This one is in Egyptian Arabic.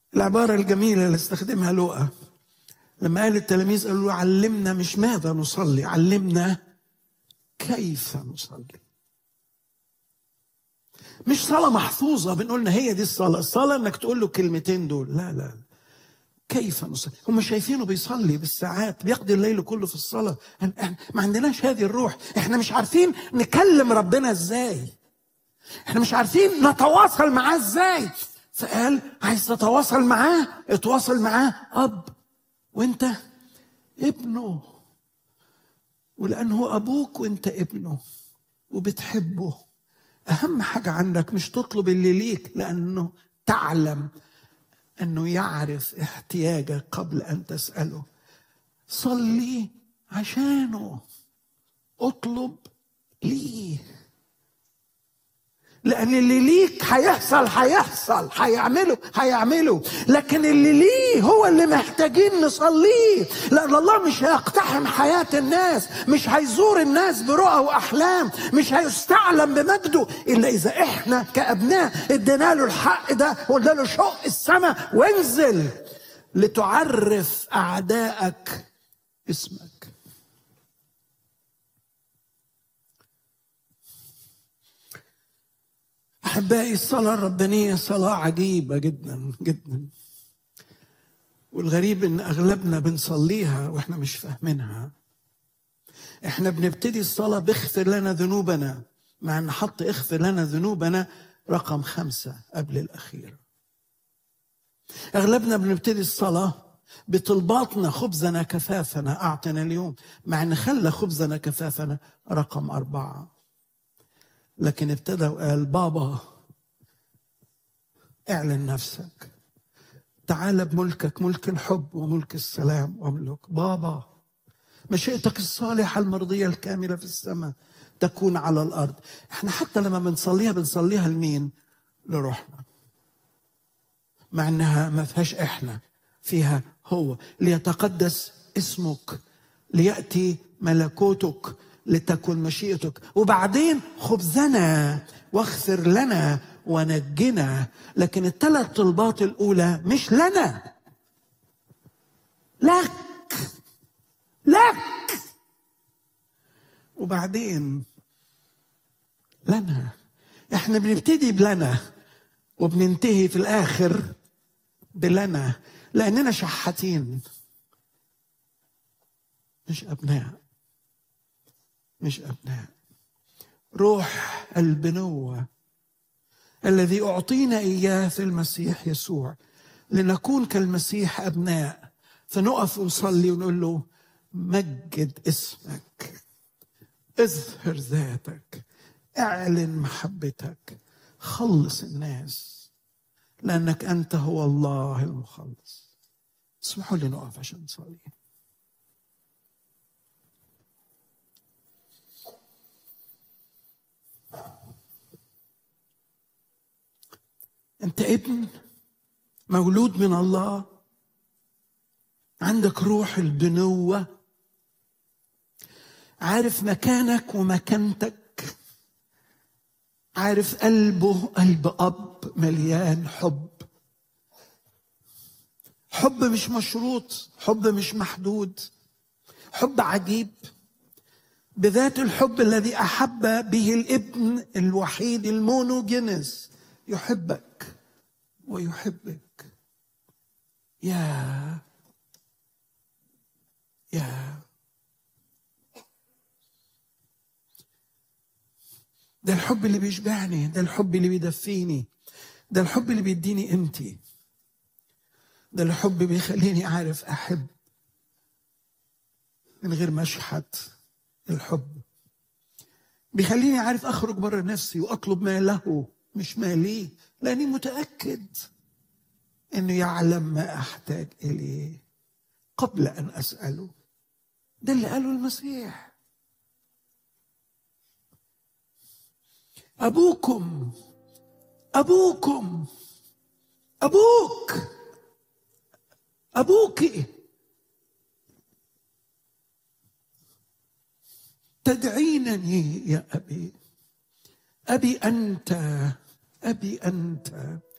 العبارة الجميلة اللي استخدمها لوقا لما قال التلاميذ قالوا له علمنا مش ماذا نصلي علمنا كيف نصلي مش صلاة محفوظة بنقولنا هي دي الصلاة الصلاة انك تقول له كلمتين دول لا لا كيف نصلي هم شايفينه بيصلي بالساعات بيقضي الليل كله في الصلاة ما عندناش هذه الروح احنا مش عارفين نكلم ربنا ازاي احنا مش عارفين نتواصل معاه ازاي فقال عايز تتواصل معاه اتواصل معاه اب وانت ابنه ولانه ابوك وانت ابنه وبتحبه اهم حاجه عندك مش تطلب اللي ليك لانه تعلم انه يعرف احتياجك قبل ان تساله صلي عشانه اطلب ليه لان اللي ليك هيحصل هيحصل هيعمله هيعمله لكن اللي ليه هو اللي محتاجين نصليه لان الله مش هيقتحم حياه الناس مش هيزور الناس برؤى واحلام مش هيستعلم بمجده الا اذا احنا كابناء ادينا له الحق ده وقلنا له شق السماء وانزل لتعرف اعدائك اسمك احبائي الصلاه الربانيه صلاه عجيبه جدا جدا والغريب ان اغلبنا بنصليها واحنا مش فاهمينها احنا بنبتدي الصلاه باغفر لنا ذنوبنا مع ان حط اغفر لنا ذنوبنا رقم خمسه قبل الاخيره اغلبنا بنبتدي الصلاه بطلباتنا خبزنا كفافنا اعطنا اليوم مع ان خلى خبزنا كفافنا رقم اربعه لكن ابتدى وقال بابا اعلن نفسك تعال بملكك ملك الحب وملك السلام واملك بابا مشيئتك الصالحة المرضية الكاملة في السماء تكون على الأرض احنا حتى لما بنصليها بنصليها لمين لروحنا مع انها ما فيهاش احنا فيها هو ليتقدس اسمك ليأتي ملكوتك لتكن مشيئتك وبعدين خبزنا واغفر لنا ونجنا لكن الثلاث طلبات الاولى مش لنا لك لك وبعدين لنا احنا بنبتدي بلنا وبننتهي في الاخر بلنا لاننا شحاتين مش ابناء مش ابناء روح البنوه الذي اعطينا اياه في المسيح يسوع لنكون كالمسيح ابناء فنقف ونصلي ونقول له مجد اسمك اظهر ذاتك اعلن محبتك خلص الناس لانك انت هو الله المخلص اسمحوا لي نقف عشان نصلي انت ابن مولود من الله عندك روح البنوه عارف مكانك ومكانتك عارف قلبه قلب اب مليان حب حب مش مشروط حب مش محدود حب عجيب بذات الحب الذي احب به الابن الوحيد المونوجينس يحبك ويحبك يا يا ده الحب اللي بيشبعني ده الحب اللي بيدفيني ده الحب اللي بيديني قيمتي ده الحب بيخليني عارف احب من غير ما اشحت الحب بيخليني عارف اخرج بره نفسي واطلب ما له مش ما لي لاني متاكد انه يعلم ما احتاج اليه قبل ان اساله ده اللي قاله المسيح ابوكم ابوكم ابوك ابوك تدعينني يا ابي ابي انت ابي انت